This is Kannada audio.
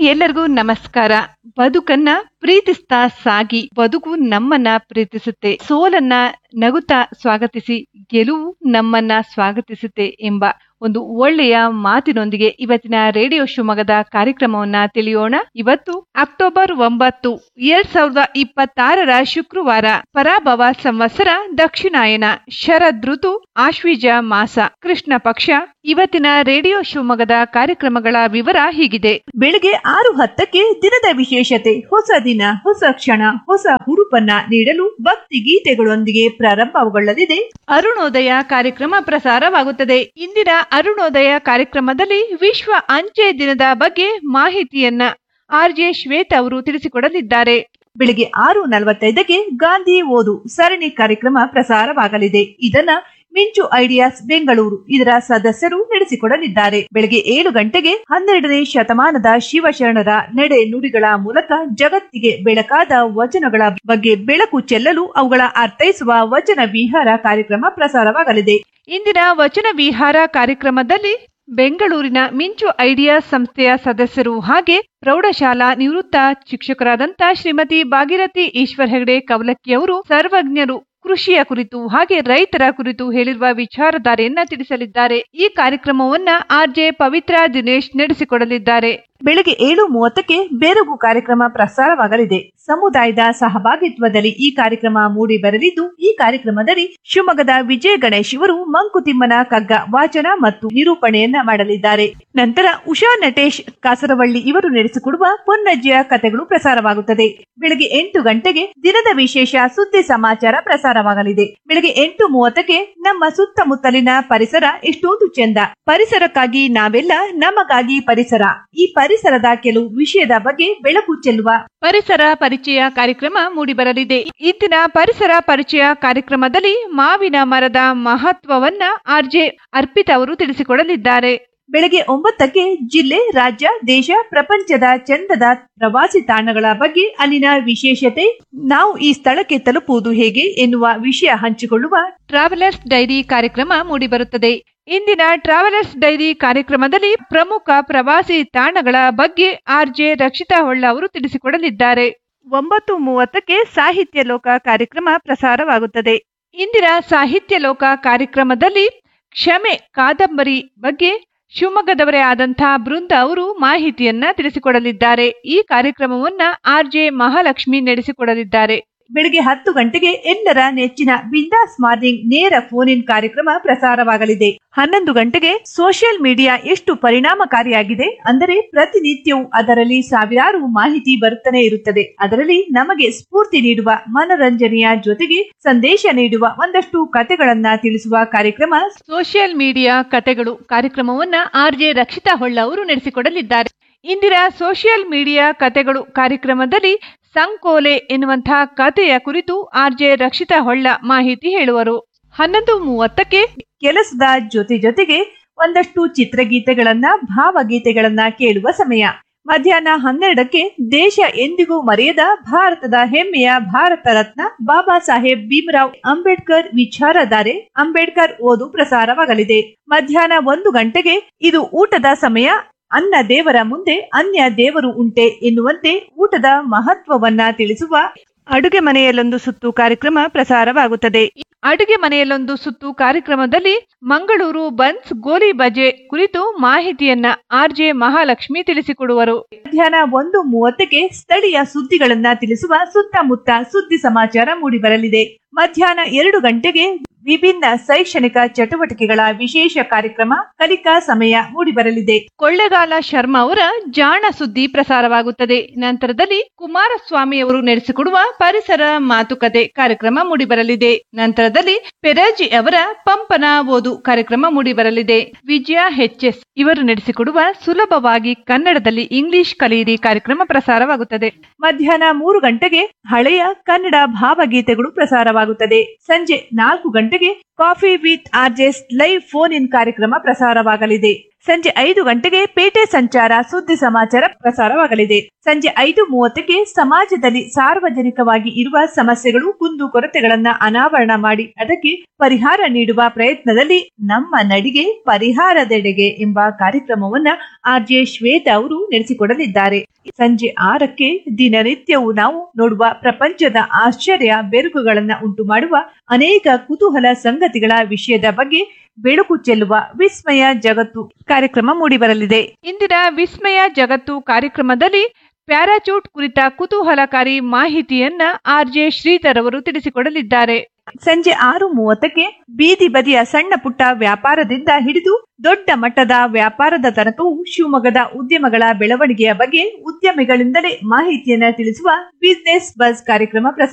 ಎಲ್ಲರಿಗೂ ನಮಸ್ಕಾರ ಬದುಕನ್ನ ಪ್ರೀತಿಸ್ತಾ ಸಾಗಿ ಬದುಕು ನಮ್ಮನ್ನ ಪ್ರೀತಿಸುತ್ತೆ ಸೋಲನ್ನ ನಗುತ್ತಾ ಸ್ವಾಗತಿಸಿ ಗೆಲುವು ನಮ್ಮನ್ನ ಸ್ವಾಗತಿಸುತ್ತೆ ಎಂಬ ಒಂದು ಒಳ್ಳೆಯ ಮಾತಿನೊಂದಿಗೆ ಇವತ್ತಿನ ರೇಡಿಯೋ ಶಿವಮೊಗ್ಗದ ಕಾರ್ಯಕ್ರಮವನ್ನ ತಿಳಿಯೋಣ ಇವತ್ತು ಅಕ್ಟೋಬರ್ ಒಂಬತ್ತು ಎರಡ್ ಸಾವಿರದ ಇಪ್ಪತ್ತಾರರ ಶುಕ್ರವಾರ ಪರಾಭವ ಸಂವತ್ಸರ ದಕ್ಷಿಣಾಯನ ಶರದ್ ಋತು ಆಶ್ವೀಜ ಮಾಸ ಕೃಷ್ಣ ಪಕ್ಷ ಇವತ್ತಿನ ರೇಡಿಯೋ ಶಿವಮೊಗ್ಗದ ಕಾರ್ಯಕ್ರಮಗಳ ವಿವರ ಹೀಗಿದೆ ಬೆಳಗ್ಗೆ ಆರು ಹತ್ತಕ್ಕೆ ದಿನದ ವಿಶೇಷತೆ ಹೊಸ ದಿನ ಹೊಸ ಕ್ಷಣ ಹೊಸ ಹುರುಪನ್ನ ನೀಡಲು ಭಕ್ತಿ ಗೀತೆಗಳೊಂದಿಗೆ ಪ್ರಾರಂಭಗೊಳ್ಳಲಿದೆ ಅರುಣೋದಯ ಕಾರ್ಯಕ್ರಮ ಪ್ರಸಾರವಾಗುತ್ತದೆ ಇಂದಿನ ಅರುಣೋದಯ ಕಾರ್ಯಕ್ರಮದಲ್ಲಿ ವಿಶ್ವ ಅಂಚೆ ದಿನದ ಬಗ್ಗೆ ಮಾಹಿತಿಯನ್ನ ಆರ್ಜೆ ಶ್ವೇತಾ ಅವರು ತಿಳಿಸಿಕೊಡಲಿದ್ದಾರೆ ಬೆಳಿಗ್ಗೆ ಆರು ನಲವತ್ತೈದಕ್ಕೆ ಗಾಂಧಿ ಓದು ಸರಣಿ ಕಾರ್ಯಕ್ರಮ ಪ್ರಸಾರವಾಗಲಿದೆ ಇದನ್ನ ಮಿಂಚು ಐಡಿಯಾಸ್ ಬೆಂಗಳೂರು ಇದರ ಸದಸ್ಯರು ನಡೆಸಿಕೊಡಲಿದ್ದಾರೆ ಬೆಳಗ್ಗೆ ಏಳು ಗಂಟೆಗೆ ಹನ್ನೆರಡನೇ ಶತಮಾನದ ಶಿವಶರಣರ ನಡೆ ನುಡಿಗಳ ಮೂಲಕ ಜಗತ್ತಿಗೆ ಬೆಳಕಾದ ವಚನಗಳ ಬಗ್ಗೆ ಬೆಳಕು ಚೆಲ್ಲಲು ಅವುಗಳ ಅರ್ಥೈಸುವ ವಚನ ವಿಹಾರ ಕಾರ್ಯಕ್ರಮ ಪ್ರಸಾರವಾಗಲಿದೆ ಇಂದಿನ ವಚನ ವಿಹಾರ ಕಾರ್ಯಕ್ರಮದಲ್ಲಿ ಬೆಂಗಳೂರಿನ ಮಿಂಚು ಐಡಿಯಾ ಸಂಸ್ಥೆಯ ಸದಸ್ಯರು ಹಾಗೆ ಪ್ರೌಢಶಾಲಾ ನಿವೃತ್ತ ಶಿಕ್ಷಕರಾದಂತ ಶ್ರೀಮತಿ ಭಾಗೀರಥಿ ಈಶ್ವರ್ ಹೆಗಡೆ ಕವಲಕ್ಕಿ ಅವರು ಸರ್ವಜ್ಞರು ಕೃಷಿಯ ಕುರಿತು ಹಾಗೆ ರೈತರ ಕುರಿತು ಹೇಳಿರುವ ವಿಚಾರಧಾರೆಯನ್ನ ತಿಳಿಸಲಿದ್ದಾರೆ ಈ ಕಾರ್ಯಕ್ರಮವನ್ನ ಆರ್ಜೆ ಪವಿತ್ರ ದಿನೇಶ್ ನಡೆಸಿಕೊಡಲಿದ್ದಾರೆ ಬೆಳಗ್ಗೆ ಏಳು ಮೂವತ್ತಕ್ಕೆ ಬೆರಗು ಕಾರ್ಯಕ್ರಮ ಪ್ರಸಾರವಾಗಲಿದೆ ಸಮುದಾಯದ ಸಹಭಾಗಿತ್ವದಲ್ಲಿ ಈ ಕಾರ್ಯಕ್ರಮ ಮೂಡಿ ಬರಲಿದ್ದು ಈ ಕಾರ್ಯಕ್ರಮದಲ್ಲಿ ಶಿವಮೊಗ್ಗದ ವಿಜಯ ಗಣೇಶ್ ಇವರು ಮಂಕುತಿಮ್ಮನ ಕಗ್ಗ ವಾಚನ ಮತ್ತು ನಿರೂಪಣೆಯನ್ನ ಮಾಡಲಿದ್ದಾರೆ ನಂತರ ಉಷಾ ನಟೇಶ್ ಕಾಸರವಳ್ಳಿ ಇವರು ನಡೆಸಿಕೊಡುವ ಪೊನ್ನಜ್ಜಿಯ ಕಥೆಗಳು ಪ್ರಸಾರವಾಗುತ್ತದೆ ಬೆಳಗ್ಗೆ ಎಂಟು ಗಂಟೆಗೆ ದಿನದ ವಿಶೇಷ ಸುದ್ದಿ ಸಮಾಚಾರ ಪ್ರಸಾರವಾಗಲಿದೆ ಬೆಳಗ್ಗೆ ಎಂಟು ಮೂವತ್ತಕ್ಕೆ ನಮ್ಮ ಸುತ್ತಮುತ್ತಲಿನ ಪರಿಸರ ಎಷ್ಟೊಂದು ಚೆಂದ ಪರಿಸರಕ್ಕಾಗಿ ನಾವೆಲ್ಲ ನಮಗಾಗಿ ಪರಿಸರ ಈ ಪರಿಸರದ ಕೆಲವು ವಿಷಯದ ಬಗ್ಗೆ ಬೆಳಕು ಚೆಲ್ಲುವ ಪರಿಸರ ಪರಿಚಯ ಕಾರ್ಯಕ್ರಮ ಮೂಡಿಬರಲಿದೆ ಇಂದಿನ ಪರಿಸರ ಪರಿಚಯ ಕಾರ್ಯಕ್ರಮದಲ್ಲಿ ಮಾವಿನ ಮರದ ಮಹತ್ವವನ್ನ ಆರ್ಜೆ ಅರ್ಪಿತಾ ಅವರು ತಿಳಿಸಿಕೊಡಲಿದ್ದಾರೆ ಬೆಳಗ್ಗೆ ಒಂಬತ್ತಕ್ಕೆ ಜಿಲ್ಲೆ ರಾಜ್ಯ ದೇಶ ಪ್ರಪಂಚದ ಚಂದದ ಪ್ರವಾಸಿ ತಾಣಗಳ ಬಗ್ಗೆ ಅಲ್ಲಿನ ವಿಶೇಷತೆ ನಾವು ಈ ಸ್ಥಳಕ್ಕೆ ತಲುಪುವುದು ಹೇಗೆ ಎನ್ನುವ ವಿಷಯ ಹಂಚಿಕೊಳ್ಳುವ ಟ್ರಾವೆಲರ್ಸ್ ಡೈರಿ ಕಾರ್ಯಕ್ರಮ ಮೂಡಿಬರುತ್ತದೆ ಇಂದಿನ ಟ್ರಾವೆಲರ್ಸ್ ಡೈರಿ ಕಾರ್ಯಕ್ರಮದಲ್ಲಿ ಪ್ರಮುಖ ಪ್ರವಾಸಿ ತಾಣಗಳ ಬಗ್ಗೆ ಆರ್ಜೆ ರಕ್ಷಿತಾ ಹೊಳ್ಳ ಅವರು ತಿಳಿಸಿಕೊಡಲಿದ್ದಾರೆ ಒಂಬತ್ತು ಮೂವತ್ತಕ್ಕೆ ಸಾಹಿತ್ಯ ಲೋಕ ಕಾರ್ಯಕ್ರಮ ಪ್ರಸಾರವಾಗುತ್ತದೆ ಇಂದಿನ ಸಾಹಿತ್ಯ ಲೋಕ ಕಾರ್ಯಕ್ರಮದಲ್ಲಿ ಕ್ಷಮೆ ಕಾದಂಬರಿ ಬಗ್ಗೆ ಶಿವಮೊಗ್ಗದವರೇ ಆದಂತಹ ಬೃಂದ ಅವರು ಮಾಹಿತಿಯನ್ನ ತಿಳಿಸಿಕೊಡಲಿದ್ದಾರೆ ಈ ಕಾರ್ಯಕ್ರಮವನ್ನ ಆರ್ಜೆ ಮಹಾಲಕ್ಷ್ಮಿ ನಡೆಸಿಕೊಡಲಿದ್ದಾರೆ ಬೆಳಗ್ಗೆ ಹತ್ತು ಗಂಟೆಗೆ ಎಲ್ಲರ ನೆಚ್ಚಿನ ಬಿಂದಾಸ್ ಮಾರ್ನಿಂಗ್ ನೇರ ಫೋನ್ ಇನ್ ಕಾರ್ಯಕ್ರಮ ಪ್ರಸಾರವಾಗಲಿದೆ ಹನ್ನೊಂದು ಗಂಟೆಗೆ ಸೋಷಿಯಲ್ ಮೀಡಿಯಾ ಎಷ್ಟು ಪರಿಣಾಮಕಾರಿಯಾಗಿದೆ ಅಂದರೆ ಪ್ರತಿನಿತ್ಯವೂ ಅದರಲ್ಲಿ ಸಾವಿರಾರು ಮಾಹಿತಿ ಬರುತ್ತಾನೆ ಇರುತ್ತದೆ ಅದರಲ್ಲಿ ನಮಗೆ ಸ್ಫೂರ್ತಿ ನೀಡುವ ಮನರಂಜನೆಯ ಜೊತೆಗೆ ಸಂದೇಶ ನೀಡುವ ಒಂದಷ್ಟು ಕಥೆಗಳನ್ನ ತಿಳಿಸುವ ಕಾರ್ಯಕ್ರಮ ಸೋಷಿಯಲ್ ಮೀಡಿಯಾ ಕತೆಗಳು ಕಾರ್ಯಕ್ರಮವನ್ನ ಆರ್ಜೆ ರಕ್ಷಿತಾ ಹೊಳ್ಳ ಅವರು ನಡೆಸಿಕೊಡಲಿದ್ದಾರೆ ಇಂದಿನ ಸೋಷಿಯಲ್ ಮೀಡಿಯಾ ಕತೆಗಳು ಕಾರ್ಯಕ್ರಮದಲ್ಲಿ ಸಂಕೋಲೆ ಎನ್ನುವಂತಹ ಕಥೆಯ ಕುರಿತು ಆರ್ಜೆ ರಕ್ಷಿತಾ ಹೊಳ್ಳ ಮಾಹಿತಿ ಹೇಳುವರು ಹನ್ನೊಂದು ಮೂವತ್ತಕ್ಕೆ ಕೆಲಸದ ಜೊತೆ ಜೊತೆಗೆ ಒಂದಷ್ಟು ಚಿತ್ರಗೀತೆಗಳನ್ನ ಭಾವಗೀತೆಗಳನ್ನ ಕೇಳುವ ಸಮಯ ಮಧ್ಯಾಹ್ನ ಹನ್ನೆರಡಕ್ಕೆ ದೇಶ ಎಂದಿಗೂ ಮರೆಯದ ಭಾರತದ ಹೆಮ್ಮೆಯ ಭಾರತ ರತ್ನ ಬಾಬಾ ಸಾಹೇಬ್ ಭೀಮರಾವ್ ಅಂಬೇಡ್ಕರ್ ವಿಚಾರಧಾರೆ ಅಂಬೇಡ್ಕರ್ ಓದು ಪ್ರಸಾರವಾಗಲಿದೆ ಮಧ್ಯಾಹ್ನ ಒಂದು ಗಂಟೆಗೆ ಇದು ಊಟದ ಸಮಯ ಅನ್ನ ದೇವರ ಮುಂದೆ ಅನ್ಯ ದೇವರು ಉಂಟೆ ಎನ್ನುವಂತೆ ಊಟದ ಮಹತ್ವವನ್ನ ತಿಳಿಸುವ ಅಡುಗೆ ಮನೆಯಲ್ಲೊಂದು ಸುತ್ತು ಕಾರ್ಯಕ್ರಮ ಪ್ರಸಾರವಾಗುತ್ತದೆ ಅಡುಗೆ ಮನೆಯಲ್ಲೊಂದು ಸುತ್ತು ಕಾರ್ಯಕ್ರಮದಲ್ಲಿ ಮಂಗಳೂರು ಬನ್ಸ್ ಗೋಲಿ ಬಜೆ ಕುರಿತು ಮಾಹಿತಿಯನ್ನ ಆರ್ಜೆ ಮಹಾಲಕ್ಷ್ಮಿ ತಿಳಿಸಿಕೊಡುವರು ಮಧ್ಯಾಹ್ನ ಒಂದು ಮೂವತ್ತಕ್ಕೆ ಸ್ಥಳೀಯ ಸುದ್ದಿಗಳನ್ನ ತಿಳಿಸುವ ಸುತ್ತಮುತ್ತ ಸುದ್ದಿ ಸಮಾಚಾರ ಮೂಡಿಬರಲಿದೆ ಮಧ್ಯಾಹ್ನ ಎರಡು ಗಂಟೆಗೆ ವಿಭಿನ್ನ ಶೈಕ್ಷಣಿಕ ಚಟುವಟಿಕೆಗಳ ವಿಶೇಷ ಕಾರ್ಯಕ್ರಮ ಕಲಿಕಾ ಸಮಯ ಮೂಡಿಬರಲಿದೆ ಕೊಳ್ಳೆಗಾಲ ಶರ್ಮಾ ಅವರ ಜಾಣ ಸುದ್ದಿ ಪ್ರಸಾರವಾಗುತ್ತದೆ ನಂತರದಲ್ಲಿ ಕುಮಾರಸ್ವಾಮಿ ಅವರು ನಡೆಸಿಕೊಡುವ ಪರಿಸರ ಮಾತುಕತೆ ಕಾರ್ಯಕ್ರಮ ಮೂಡಿಬರಲಿದೆ ನಂತರದಲ್ಲಿ ಪೆರಾಜಿ ಅವರ ಪಂಪನ ಓದು ಕಾರ್ಯಕ್ರಮ ಮೂಡಿಬರಲಿದೆ ವಿಜಯ ಎಸ್ ಇವರು ನಡೆಸಿಕೊಡುವ ಸುಲಭವಾಗಿ ಕನ್ನಡದಲ್ಲಿ ಇಂಗ್ಲಿಷ್ ಕಲಿಯಿರಿ ಕಾರ್ಯಕ್ರಮ ಪ್ರಸಾರವಾಗುತ್ತದೆ ಮಧ್ಯಾಹ್ನ ಮೂರು ಗಂಟೆಗೆ ಹಳೆಯ ಕನ್ನಡ ಭಾವಗೀತೆಗಳು ಪ್ರಸಾರವಾಗುತ್ತದೆ ಸಂಜೆ ನಾಲ್ಕು ಗಂಟೆಗೆ coffee with RJs live phone in ಕಾರ್ಯಕ್ರಮ ಪ್ರಸಾರವಾಗಲಿದೆ ಸಂಜೆ ಐದು ಗಂಟೆಗೆ ಪೇಟೆ ಸಂಚಾರ ಸುದ್ದಿ ಸಮಾಚಾರ ಪ್ರಸಾರವಾಗಲಿದೆ ಸಂಜೆ ಐದು ಮೂವತ್ತಕ್ಕೆ ಸಮಾಜದಲ್ಲಿ ಸಾರ್ವಜನಿಕವಾಗಿ ಇರುವ ಸಮಸ್ಯೆಗಳು ಕುಂದು ಕೊರತೆಗಳನ್ನ ಅನಾವರಣ ಮಾಡಿ ಅದಕ್ಕೆ ಪರಿಹಾರ ನೀಡುವ ಪ್ರಯತ್ನದಲ್ಲಿ ನಮ್ಮ ನಡಿಗೆ ಪರಿಹಾರದೆಡೆಗೆ ಎಂಬ ಕಾರ್ಯಕ್ರಮವನ್ನ ಆರ್ ಜೆ ಶ್ವೇತಾ ಅವರು ನಡೆಸಿಕೊಡಲಿದ್ದಾರೆ ಸಂಜೆ ಆರಕ್ಕೆ ದಿನನಿತ್ಯವೂ ನಾವು ನೋಡುವ ಪ್ರಪಂಚದ ಆಶ್ಚರ್ಯ ಬೆರುಕುಗಳನ್ನ ಉಂಟು ಮಾಡುವ ಅನೇಕ ಕುತೂಹಲ ಸಂಗತಿಗಳ ವಿಷಯದ ಬಗ್ಗೆ ಬೆಳಕು ಚೆಲ್ಲುವ ವಿಸ್ಮಯ ಜಗತ್ತು ಕಾರ್ಯಕ್ರಮ ಮೂಡಿಬರಲಿದೆ ಇಂದಿನ ವಿಸ್ಮಯ ಜಗತ್ತು ಕಾರ್ಯಕ್ರಮದಲ್ಲಿ ಪ್ಯಾರಾಚೂಟ್ ಕುರಿತ ಕುತೂಹಲಕಾರಿ ಮಾಹಿತಿಯನ್ನ ಆರ್ ಜೆ ಶ್ರೀಧರ್ ಅವರು ತಿಳಿಸಿಕೊಡಲಿದ್ದಾರೆ ಸಂಜೆ ಆರು ಮೂವತ್ತಕ್ಕೆ ಬೀದಿ ಬದಿಯ ಸಣ್ಣ ಪುಟ್ಟ ವ್ಯಾಪಾರದಿಂದ ಹಿಡಿದು ದೊಡ್ಡ ಮಟ್ಟದ ವ್ಯಾಪಾರದ ತನಕವೂ ಶಿವಮೊಗ್ಗದ ಉದ್ಯಮಗಳ ಬೆಳವಣಿಗೆಯ ಬಗ್ಗೆ ಉದ್ಯಮಿಗಳಿಂದಲೇ ಮಾಹಿತಿಯನ್ನ ತಿಳಿಸುವ ಬಿಸಿನೆಸ್ ಬಸ್ ಕಾರ್ಯಕ್ರಮ ಪ್ರಸಾರ